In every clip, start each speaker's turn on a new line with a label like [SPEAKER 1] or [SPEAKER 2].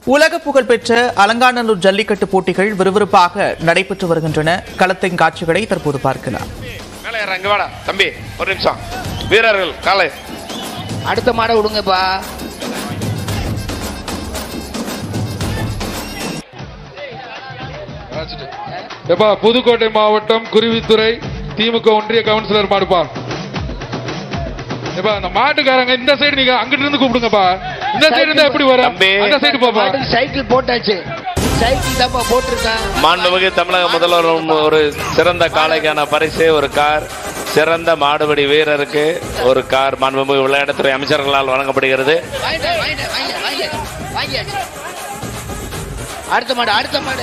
[SPEAKER 1] உலக புகழ்பெற்ற அலங்காநல்லூர் ஜல்லிக்கட்டு போட்டிகள் விறுவிறுப்பாக நடைபெற்று வருகின்றன களத்தின் காட்சிகளை தற்போது பார்க்கலாம்
[SPEAKER 2] மேலே ஏற இங்க வாடா தம்பி ஒரு நிமிஷம் வீரர்கள் காலை
[SPEAKER 3] அடுத்த மாடை விடுங்கப்பா
[SPEAKER 4] எப்பா புதுக்கோட்டை மாவட்டம் குருவித்துறை திமுக ஒன்றிய கவுன்சிலர் மாடுப்பா எப்பா அந்த மாட்டுக்காரங்க இந்த சைடு நீங்க அங்கிட்டு இருந்து கூப்பிடுங்கப்பா இந்த சைடு இருந்தா எப்படி வரும்
[SPEAKER 2] தம்பி.
[SPEAKER 4] அந்த சைடு பாப்பா
[SPEAKER 3] மாட்டுக்கு சைக்கிள் போட்டாச்சு சைக்கிள் தான்ப்பா போட்டிருக்கான்
[SPEAKER 2] மாண்புமிகு தமிழக முதல்வர் ஒரு சிறந்த காளைக்கான பரிசு ஒரு கார் சிறந்த மாடுபிடி வீரருக்கு ஒரு கார் மாண்புமிகு விளையாட்டுத்துறை அமைச்சர்களால் வழங்கப்படுகிறது
[SPEAKER 3] வாங்கிட்டேன், வாங்கிட்டேன், வாங்கிட்டேன், வாங்கிட்டேன், வாங்கியாச்சு. அடுத்த மாடு அடுத்த மாடு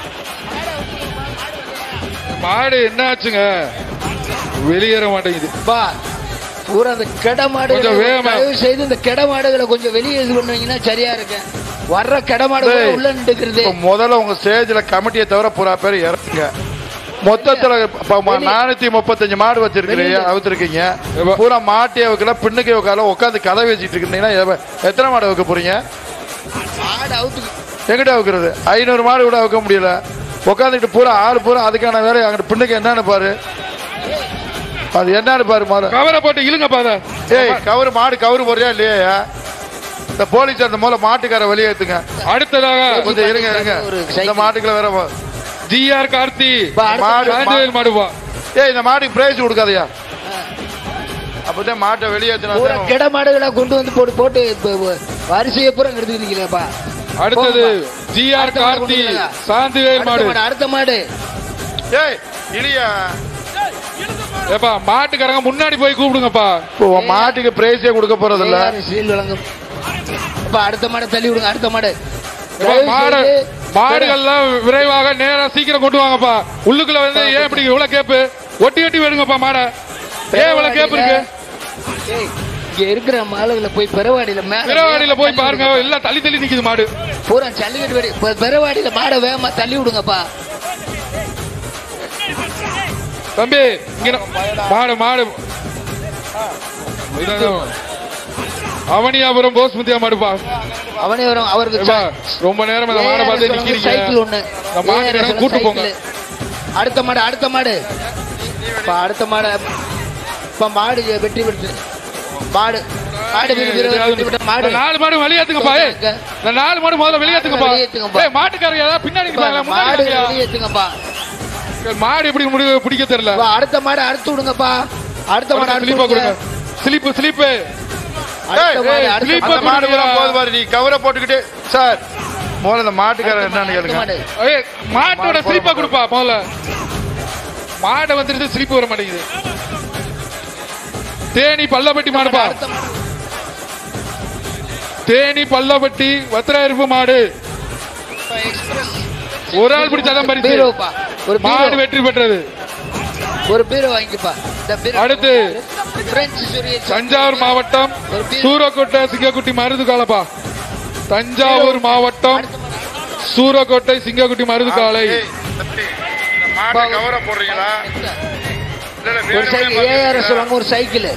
[SPEAKER 4] மாடு என்ன ஆச்சுங்க வெளியேற மாட்டேங்குது
[SPEAKER 3] பா பூரா அந்த கெட மாடுகளை
[SPEAKER 4] கொஞ்சம் வேகமா.
[SPEAKER 3] தயவு செய்து இந்த கெட மாடுகளை கொஞ்சம் வெளியே இது பண்ணுவீங்கன்னா சரியா இருக்கு வர்ற கெட மாடுகளை
[SPEAKER 5] டேய்.
[SPEAKER 3] உள்ள நின்றுக்கிறது
[SPEAKER 5] இப்ப முதல்ல உங்க ஸ்டேஜ்ல கமிட்டியை தவிர பூரா பேர் இறக்குங்க மொத்தத்துல இப்ப ம- நானூத்தி முப்பத்தஞ்சு மாடு வச்சிருக்கிறீங்க
[SPEAKER 3] வெளியில.
[SPEAKER 5] அவுத்திருக்கீங்க
[SPEAKER 4] எப்ப?
[SPEAKER 5] பூரா மாட்டிய வைக்கல பின்னுக்கு வைக்கல உட்காந்து கதை வச்சுட்டு இருந்தீங்கன்னா எவ- எத்தனை மாடு வைக்க போறீங்க
[SPEAKER 3] மாடு அவுத்து
[SPEAKER 5] எங்கிட்ட வைக்கிறது ஐநூறு மாடு கூட வைக்க முடியல உட்காந்துக்கிட்டு பூரா ஆறு பூரா அதுக்கான வேலை அங்கிட்டு பின்னுக்கு என்னன்னு பாரு அது என்னன்னு பாரு மாடு
[SPEAKER 4] கவரை போட்டு இழுங்கப்பா அத
[SPEAKER 5] ஏய் கவுரு மாடு கவுரு போறியா இல்லையா இந்த போலீஸ் அந்த மூலம் மாட்டுக்கார வெளியேத்துங்க
[SPEAKER 4] அடுத்ததாக
[SPEAKER 5] கொஞ்சம் இருங்க இருங்க
[SPEAKER 3] ஒரு
[SPEAKER 5] இந்த
[SPEAKER 3] சைக்கிள்.
[SPEAKER 5] மாட்டுக்குள்ள வேற வா.
[SPEAKER 4] ஜிஆர் கார்த்தி
[SPEAKER 3] பா, அடுத்த
[SPEAKER 5] மாடு
[SPEAKER 4] சாந்திவேல் மாடுப்பா
[SPEAKER 5] ஏய் இந்த மாட்டுக்கு பிரைஸ் கொடுக்காதயா அப்பதான் மாட்டை
[SPEAKER 3] பூரா
[SPEAKER 5] வெளியேற்றினா
[SPEAKER 3] கெட மாடுகளை கொண்டு வந்து போட்டு போட்டு இப்ப வ- வரிசையை பூரா எடுத்துக்கிறீங்களேப்பா
[SPEAKER 4] அடுத்தது ஜிஆர்
[SPEAKER 3] அடுத்த மாடு
[SPEAKER 4] கார்த்தி
[SPEAKER 3] கொண்டு வாங்க.
[SPEAKER 4] சாந்திவேல்
[SPEAKER 3] அடுத்த
[SPEAKER 4] மாடு
[SPEAKER 3] மாடு அடுத்த மாடு
[SPEAKER 5] ஏய் இடியா
[SPEAKER 4] ஏப்பா மாட்டுக்காரங்க முன்னாடி போய் கூப்பிடுங்கப்பா
[SPEAKER 5] இப்போ உன் மாட்டுக்கு பிரைஸே கொடுக்க போறது இல்ல
[SPEAKER 3] AR ஸ்டீல் வழங்கும் அப்ப அடுத்த மாடை தள்ளி விடுங்க அடுத்த மாடு
[SPEAKER 4] ஏப்பா,
[SPEAKER 3] தயவு
[SPEAKER 4] மாடு
[SPEAKER 3] செய்து-
[SPEAKER 4] மாடுகள்லாம் விரைவாக நேரா சீக்கிரம் கொண்டு வாங்கப்பா உள்ளுக்குள்ள வந்து ஏன் இப்படி இவ்வளவு கேப்பு ஒட்டி ஒட்டி வேணுங்கப்பா மாடை ஏன் இவ்வளவு கேப்பு இருக்கு
[SPEAKER 3] ஏய், இங்க இருக்கிற மாடுகளை போய் பெருவாடியில மேல
[SPEAKER 4] பிறவாடியில போய் பாருங்க எல்லாம் தள்ளி தள்ளி நிக்குது மாடு
[SPEAKER 3] பூரா ஜல்லிக்கட்டு வெடி இப்ப பெருவாடியில மாடை வேகமா தள்ளி விடுங்கப்பா
[SPEAKER 4] தம்பி இங்க ந- மாடு மாடு இதான். அவனியாபுரம் போஸ்மதியா மாடுப்பா
[SPEAKER 3] அவனே வரும் அவருக்கு
[SPEAKER 4] ஏப்பா,
[SPEAKER 3] சை-
[SPEAKER 4] ரொம்ப நேரம் இந்த மாடை பார்த்து
[SPEAKER 3] ARS
[SPEAKER 4] நிக்கிறீங்க
[SPEAKER 3] சைக்கிள் ஒண்ணு
[SPEAKER 4] இந்த மாட்டுக்காரங்க
[SPEAKER 3] ARS
[SPEAKER 4] கூட்டு போங்க
[SPEAKER 3] சைக்கிள். அடுத்த மாடு அடுத்த மாடு இப்ப அடுத்த மாடு இப்ப மாடு வெற்றி பெற்று மாடு மாடு வெற்றி பெற்று- வெற்றி பெற்ற மாடு
[SPEAKER 4] இந்த நாலு மாடு வெளியேத்துங்கப்பா ஏய். இந்த நாலு மாடு முதல்ல வெளியேத்துங்கப்பா
[SPEAKER 3] வெளியேத்துங்கப்பா.
[SPEAKER 4] ஏய் மாட்டுக்காரங்க ஏதாவது பின்னாடி
[SPEAKER 3] இப்ப
[SPEAKER 4] நிக்கிறாங்களா? முன்னாடி
[SPEAKER 3] மாடு
[SPEAKER 4] நிக்கிறாங்களா?
[SPEAKER 3] வெளியேத்துங்கப்பா
[SPEAKER 4] மாடு எப்படி முடிவு பிடிக்க தெரியல
[SPEAKER 3] இப்ப அடுத்த மாடு அறுத்து விடுங்கப்பா அடுத்த மாடு அறுத்து
[SPEAKER 4] ஸ்லிப்பா
[SPEAKER 3] விடுங்க
[SPEAKER 4] கொடுங்க ஸ்லிப்பு ஸ்லிப்பு
[SPEAKER 3] அடுத்த மாடு
[SPEAKER 4] ஏய்,
[SPEAKER 3] அடுத்த
[SPEAKER 4] sleep
[SPEAKER 5] அந்த
[SPEAKER 3] மாடு.
[SPEAKER 5] மாடு பூரா போது பாரு நீ கவரை போட்டுக்கிட்டு சார் முதல்ல இந்த மாட்டுக்காரர் என்னன்னு
[SPEAKER 3] அடுத்த
[SPEAKER 5] கேளுங்க
[SPEAKER 3] மாடு.
[SPEAKER 4] ஏய் மாட்டோட ஸ்லிப்பா கொடுப்பா முதல்ல மாடை வந்துட்டு ஸ்லிப் வர மாட்டேங்குது தேனி பல்லப்பட்டி மாடுப்பா
[SPEAKER 3] அடுத்த மாடு.
[SPEAKER 4] தேனி பல்லப்பட்டி வத்திராயிருப்பு மாடு
[SPEAKER 3] இப்ப எக்ஸ்பிரஸ்
[SPEAKER 4] ஒரு ஆள் பிடிச்சாதான் பரிசு
[SPEAKER 3] பீரோப்பா ஒரு
[SPEAKER 4] மாடு
[SPEAKER 3] பீரோ
[SPEAKER 4] வெற்றி பெற்றது
[SPEAKER 3] ஒரு பீரோ வாங்கிப்பா இந்த பீரோ
[SPEAKER 4] அடுத்து
[SPEAKER 3] பிரெஞ்சு சூரியன்
[SPEAKER 4] தஞ்சாவூர் மாவட்டம் சூரக்கோட்டை சிங்கக்குட்டி மருது காலப்பா தஞ்சாவூர் மாவட்டம் சூரக்கோட்டை சிங்கக்குட்டி மருது காலை
[SPEAKER 5] ஏய், தம்பி, இந்த மாட்டை கவரை போடுறீங்களா இல்ல, இல்ல,
[SPEAKER 3] ஒரு
[SPEAKER 5] வேணும்னே
[SPEAKER 3] சைக்கிள்
[SPEAKER 5] மாத்திட்டீங்களா?
[SPEAKER 3] ஏஆர்எஸ் வாங்க ஒரு சைக்கிள்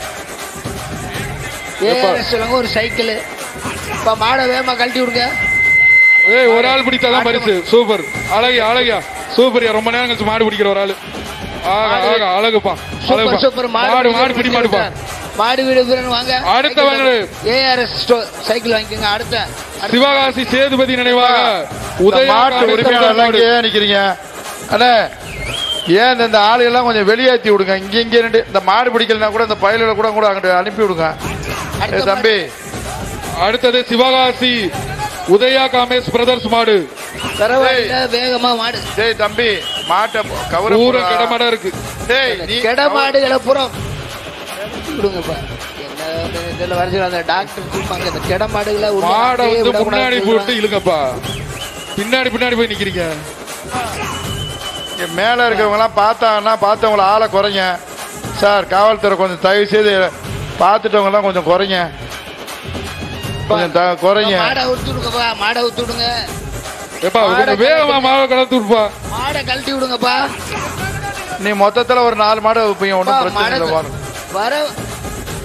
[SPEAKER 3] ஏஆர்எஸ் வாங்க ஒரு சைக்கிள் இப்ப மாடை வேகமா கழட்டி விடுங்க
[SPEAKER 4] ஏய் ஒரு ஆள் பிடித்தாதான் பரிசு சூப்பர் அழகியா அழகியா சூப்பர்யா ரொம்ப நேரம் கழிச்சு மாடு பிடிக்கிற ஒரு ஆளு ஆகா ஆகா அழகுப்பா
[SPEAKER 3] சூப்பர்
[SPEAKER 4] அழகுப்பா
[SPEAKER 3] சூப்பர்
[SPEAKER 4] மாடு மாடு பிடி மாடுப்பா
[SPEAKER 3] மாடு வீடு வீரன் வாங்க
[SPEAKER 4] அடுத்த வாங்க.
[SPEAKER 3] ஏஆர்எஸ் சைக்கிள் வாங்கிக்கோங்க அடுத்த அடுத்த-
[SPEAKER 4] சிவகாசி சேதுபதி நினைவாக
[SPEAKER 5] இந்த
[SPEAKER 4] உதயா
[SPEAKER 5] மாட்டு
[SPEAKER 4] காமேஸ்வரர்
[SPEAKER 5] உரிமையாளர்லாம்
[SPEAKER 4] மாடு.
[SPEAKER 5] இங்கே ஏன் நிக்கிறீங்க அண்ணே ஏன் இந்த- இந்த ஆளுகள்லாம் கொஞ்சம் வெளியேற்றி விடுங்க இங்க இங்க ரெண்டு இந்த மாடு பிடிக்கலனா கூட இந்த பயலுகளை கூட கூட அங்கிட்டு அனுப்பி விடுங்க
[SPEAKER 3] அடுத்த
[SPEAKER 5] ஏய், தம்பி
[SPEAKER 4] அடுத்தது சிவகாசி உதயா காமேஷ் பிரதர்ஸ் மாடு
[SPEAKER 3] தரவாடியில வேகமா மாடு
[SPEAKER 5] டேய் தம்பி மாட்டை கவர
[SPEAKER 4] பூரா கிடமாடா இருக்கு
[SPEAKER 5] டேய் நீ
[SPEAKER 3] கெட மாடுகளை புறம் விடுங்கப்பா என்ன இதுல வரிசையில் அந்த டாக்டர் தூப்பாங்க இந்த கெட மாடுகளை உள்ள
[SPEAKER 4] மாடை
[SPEAKER 3] அப்படியே
[SPEAKER 4] வந்து
[SPEAKER 3] விடக்கூடாது
[SPEAKER 4] முன்னாடி
[SPEAKER 3] சொல்லுவாங்க.
[SPEAKER 4] போட்டு இழுங்கப்பா பின்னாடி பின்னாடி போய் நிக்கிறீங்க
[SPEAKER 5] இங்க மேல இருக்கிறவங்க எல்லாம் பார்த்தாங்கன்னா பார்த்தவங்கள ஆளை குறைங்க சார் காவல்துறை கொஞ்சம் தயவு செய்து பார்த்துட்டவங்க எல்லாம் கொஞ்சம் குறைங்க கொஞ்சம் த- குறைங்க
[SPEAKER 3] மாடை அவுத்து விடுங்கப்பா மாடை அவுத்து விடுங்க
[SPEAKER 4] ஏப்பா
[SPEAKER 3] மாடை
[SPEAKER 4] கொஞ்சம் வேகமா மாவை கலந்து விடுப்பா
[SPEAKER 3] மாடை கழட்டி விடுங்கப்பா
[SPEAKER 5] நீ மொத்தத்துல ஒரு நாலு மாடு வைப்பீங்க ஒன்றும் பிரச்சனை இல்லை
[SPEAKER 3] மாடை
[SPEAKER 5] பாருங்க
[SPEAKER 3] வர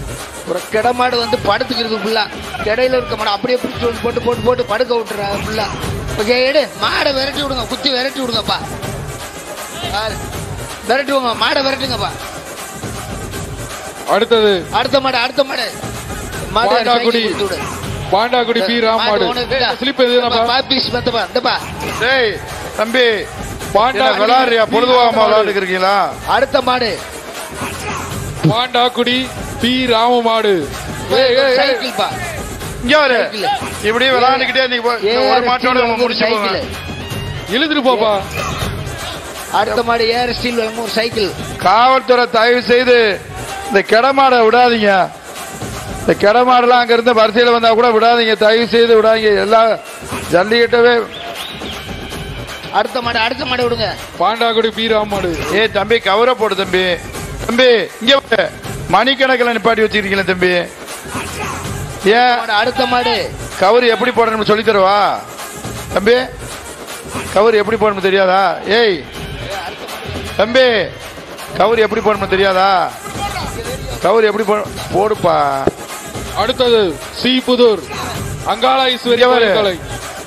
[SPEAKER 3] ஒரு கிட மாடு வந்து படுத்துக்கிறது ஃபுல்லா கிடையில இருக்க மாடு அப்படியே பிடிச்சி வந்து போட்டு போட்டு போட்டு படுக்க விட்டுறாங்க ஃபுல்லா ஓகே எடு மாடை விரட்டி விடுங்க குத்தி விரட்டி விடுங்கப்பா பாரு. விரட்டி விடுங்க மாடை விரட்டுங்கப்பா
[SPEAKER 4] அடுத்தது
[SPEAKER 3] அடுத்த மாடு அடுத்த மாடு மாடு
[SPEAKER 4] பாண்டாக்குடி.
[SPEAKER 3] சைக்கிள் கொடுத்து விடு.
[SPEAKER 4] பாண்டாக்குடி பி ராம் மாடு
[SPEAKER 3] உனக்கு இந்தா.
[SPEAKER 4] ஸ்லிப் எதுனாப்பா
[SPEAKER 3] பா, பீஸ் மத்தப்பா இந்தப்பா
[SPEAKER 5] டேய் தம்பி
[SPEAKER 4] பாண்டா
[SPEAKER 5] என்ன விளையாடுறியா பொழுதுவாகமா விளையாண்டுக்கு இருக்கீங்களா
[SPEAKER 3] அடுத்த மாடு
[SPEAKER 4] பாண்டாக்குடி பி ராம மாடு ஏய், ஏய், ஏய்.
[SPEAKER 3] சைக்கிள் பா
[SPEAKER 5] இங்க வரு
[SPEAKER 3] சைக்கிள்.
[SPEAKER 5] இப்படி விளையாண்டுக்கிட்டே நீ போ- இந்த ஒரு மாட்டோட நம்ம முடிச்சு போங்க
[SPEAKER 3] சைக்கிள்
[SPEAKER 4] இழுத்துட்டு போப்பா
[SPEAKER 3] அடுத்த மாடு ஏர் ஸ்டீல் வழங்கும் ஒரு சைக்கிள்
[SPEAKER 5] காவல்துறை தயவு செய்து இந்த கிடமாடை விடாதீங்க இந்த கிடமாடெல்லாம் அங்க இருந்து வரிசையில வந்தா கூட விடாதீங்க தயவு செய்து விடாதீங்க எல்லா ஜல்லிக்கட்டவே
[SPEAKER 3] அடுத்த மாடு அடுத்த மாடு விடுங்க
[SPEAKER 4] பாண்டாக்குடி பி ராம் மாடு
[SPEAKER 5] ஏய் தம்பி கவரை போடு தம்பி தம்பி இங்க வாரு. மணிக்கணக்கில் நிப்பாட்டி வச்சிருக்கீங்களே தம்பி ஏன்
[SPEAKER 3] மாடு, அடுத்த மாடு
[SPEAKER 5] கவர் எப்படி போடணும்னு சொல்லி தருவா தம்பி கவர் எப்படி போடணும் தெரியாதா ஏய் தம்பி கவர் எப்படி போடணும் தெரியாதா கவர் எப்படி போட போடுப்பா
[SPEAKER 4] அடுத்தது சி புதூர் அங்காள ஈஸ்வரி
[SPEAKER 5] இங்க பாரு.
[SPEAKER 4] கலை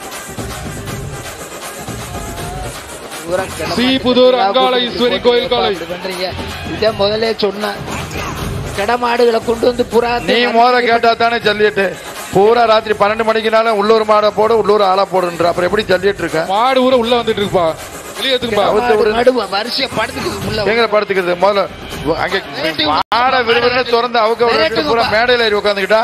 [SPEAKER 3] பூரா கிளம்ப
[SPEAKER 4] ஸ்ரீ
[SPEAKER 3] மாட்டேங்குது.
[SPEAKER 4] புதூர்
[SPEAKER 3] இப்படி
[SPEAKER 4] அங்காள
[SPEAKER 3] போட்டு
[SPEAKER 4] ஈஸ்வரி
[SPEAKER 3] போட்டு
[SPEAKER 4] கோயில் காலை.
[SPEAKER 3] இப்படி பண்றீங்க இதை முதல்ல சொன்னேன் கிட மாடுகளை கொண்டு வந்து புறா
[SPEAKER 5] நீ மோத கேட்டா தானே ஜல்லிக்கட்டு பூரா ராத்திரி பன்னெண்டு மணிக்குனால உள்ளூர் மாடை போடு உள்ளூர் ஆளா போடுன்ற அப்புறம் எப்படி ஜல்லிட்டு இருக்க
[SPEAKER 4] மாடு ஊர உள்ள வந்துட்டு இருக்குப்பா வெளியே எடுத்துக்குப்பா
[SPEAKER 5] அவுத்து விடு.
[SPEAKER 3] நடுவ வரிசையா படுத்துக்குது உள்ள
[SPEAKER 5] எங்க படுத்துக்கிறது முதல்ல அங்க மாடை விறுவிறுன்னு திறந்து அவுக்க விட்டு பூரா மேடையில ஏறி உட்காந்துக்கிட்டா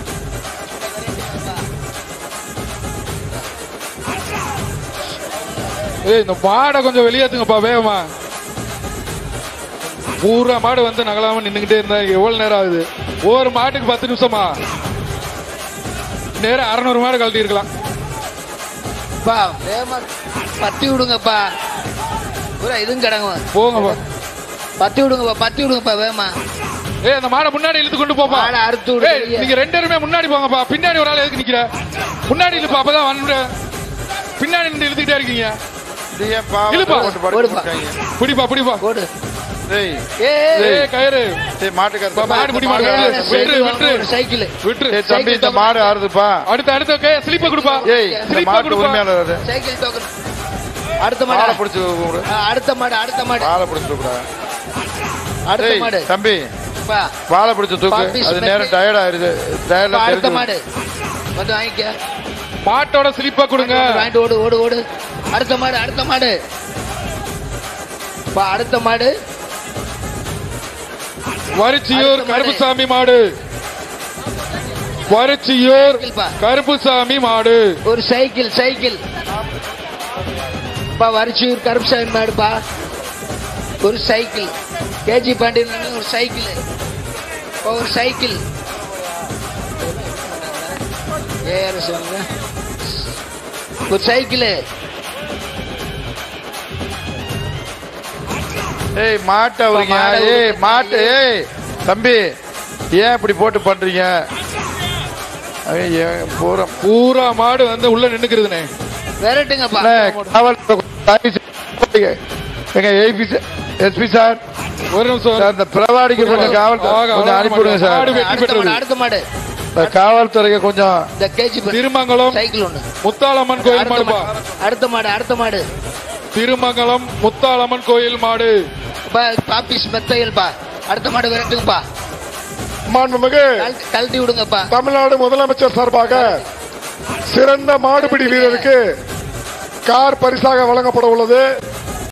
[SPEAKER 4] ஏய் இந்த மாடை கொஞ்சம் வெளியேத்துங்கப்பா வேகமா பூரா மாடு வந்து நகலாம நின்னுகிட்டே இருந்தா எவ்வளவு நேரம் ஆகுது ஒவ்வொரு மாட்டுக்கு பத்து நிமிஷமா நேரம் அறுநூறு மாடு கழட்டி இருக்கலாம்
[SPEAKER 3] பா வேகமா பத்தி விடுங்கப்பா பூரா இதுவும் கிடங்க
[SPEAKER 4] போங்கப்பா
[SPEAKER 3] பத்தி விடுங்கப்பா பத்தி விடுங்கப்பா வேகமா
[SPEAKER 4] ஏய் அந்த மாடை முன்னாடி இழுத்து கொண்டு போப்பா
[SPEAKER 3] மாடை அறுத்து விடு
[SPEAKER 4] ஏய்
[SPEAKER 3] வெளியே.
[SPEAKER 4] நீங்க ரெண்டு பேருமே முன்னாடி போங்கப்பா பின்னாடி ஒரு ஆள் எதுக்கு நிக்கிற முன்னாடி இழுப்பா அப்பதான் வந்து பின்னாடி நின்று இழுத்துக்கிட்டே இருக்கீங்க
[SPEAKER 5] இது ஏன் பாவம்
[SPEAKER 4] இழுப்பா.
[SPEAKER 5] போட்டு படுக்க
[SPEAKER 3] ஓடுப்பா.
[SPEAKER 5] மாட்டாங்க?
[SPEAKER 4] பிடிப்பா பிடிப்பா
[SPEAKER 3] போடு
[SPEAKER 5] டேய்
[SPEAKER 3] ஏய்
[SPEAKER 4] ஏய் கயிறு
[SPEAKER 5] டேய் மாட்டுக்கார
[SPEAKER 4] பா, மாடு பிடி, மாடு
[SPEAKER 5] மாடு
[SPEAKER 4] பிடி.
[SPEAKER 5] ஆடுது.
[SPEAKER 4] விட்டுரு, விட்டுரு.
[SPEAKER 3] ஒரு சைக்கிள்
[SPEAKER 4] விட்டுரு
[SPEAKER 5] ஏய் தம்பி இந்த மாடு ஆடுதுப்பா
[SPEAKER 4] அடுத்த அடுத்த கே ஸ்லிப்ப கொடுப்பா
[SPEAKER 5] ஏய் இந்த
[SPEAKER 4] ஸ்லிப்ப
[SPEAKER 5] மாட்டு
[SPEAKER 4] கொடுப்பா
[SPEAKER 5] உரிமையாளர் அது.
[SPEAKER 3] சைக்கிள் டோக்கன் அடுத்த
[SPEAKER 5] மாலை
[SPEAKER 3] மாடு
[SPEAKER 5] பிடிச்சு விடு.
[SPEAKER 3] ஆ, அடுத்த மாடு அடுத்த மாடு
[SPEAKER 5] வாழை பிடிச்சு விடுடா.
[SPEAKER 3] அடுத்த
[SPEAKER 5] டேய்,
[SPEAKER 3] மாடு
[SPEAKER 5] தம்பி
[SPEAKER 3] பா
[SPEAKER 5] வாழை பிடிச்சு தூக்கு
[SPEAKER 3] பாப்பி
[SPEAKER 5] அது
[SPEAKER 3] ஸ்மெத்து.
[SPEAKER 5] நேரம் டயர்ட் ஆயிருது
[SPEAKER 3] பா,
[SPEAKER 5] டயர்ட்ல
[SPEAKER 3] அடுத்த
[SPEAKER 5] தெரிஞ்சு
[SPEAKER 3] மாடு வந்து வாங்கிக்க
[SPEAKER 4] மாட்டோட ஸ்லிப்ப கொடுங்க
[SPEAKER 3] வாங்கிட்டு ஓடு ஓடு ஓடு அடுத்த மாடு அடுத்த மாடு பா அடுத்த மாடு
[SPEAKER 4] வரிச்சியூர்
[SPEAKER 3] அடுத்த மாடு.
[SPEAKER 4] கருப்புசாமி மாடு வரிச்சியூர்
[SPEAKER 3] சைக்கிள்பா.
[SPEAKER 4] கருப்புசாமி மாடு
[SPEAKER 3] ஒரு சைக்கிள் சைக்கிள் பா வரிச்சூர் கருப்புசாமி மாடுப்பா ஒரு சைக்கிள் கேஜி பாண்டியன் ஒரு சைக்கிள் பா, ஒரு சைக்கிள் ஏஆர் சொல்லுங்க ஒரு சைக்கிள்
[SPEAKER 5] ஏய் மாட்டை அவருங்க
[SPEAKER 3] மாடை
[SPEAKER 5] ஏய்
[SPEAKER 3] விடுங்க.
[SPEAKER 5] மாட்டு ஏய் தம்பி ஏன் இப்படி போட்டு பண்றீங்க அவன் ஏன் பூரா
[SPEAKER 4] பூரா மாடு வந்து உள்ள நின்னுக்குறதுனே
[SPEAKER 3] விரட்டுங்கப்பா
[SPEAKER 5] அண்ணே, காவல்துறை தயவு செய்து எங்க ஏபி எஸ்பி சார்
[SPEAKER 4] ஒரு நிமிஷம்
[SPEAKER 5] சார் இந்த பிரவாடிக்கு கொஞ்சம் காவல்
[SPEAKER 4] ஆக,
[SPEAKER 5] கொஞ்சம் அனுப்பிவிடுங்க சார்
[SPEAKER 4] மாடு வெற்றி
[SPEAKER 3] அடுத்த
[SPEAKER 4] பெற்றது
[SPEAKER 3] மாடு அடுத்த மாடு
[SPEAKER 5] இந்த காவல்துறைக்கு கொஞ்சம்
[SPEAKER 3] இந்த கேஜி
[SPEAKER 4] திருமங்கலம்
[SPEAKER 3] சைக்கிள் ஒண்ணு
[SPEAKER 4] முத்தாளம்மன் கோயில்
[SPEAKER 3] அடுத்த
[SPEAKER 4] மாடுப்பா
[SPEAKER 3] மாடு அடுத்த மாடு அடுத்த மாடு
[SPEAKER 4] திருமங்கலம் முத்தாளம்மன் கோயில் மாடு
[SPEAKER 3] பா, பாப்பிஸ் மெத்தையல்பா அடுத்த மாடு விரட்டுங்கப்பா
[SPEAKER 6] மாண்புமிகு
[SPEAKER 3] கழட்டி- கழட்டி விடுங்கப்பா
[SPEAKER 6] தமிழ்நாடு முதலமைச்சர் சார்பாக சிறந்த மாடுபிடி வீரருக்கு கார் பரிசாக வழங்கப்பட உள்ளது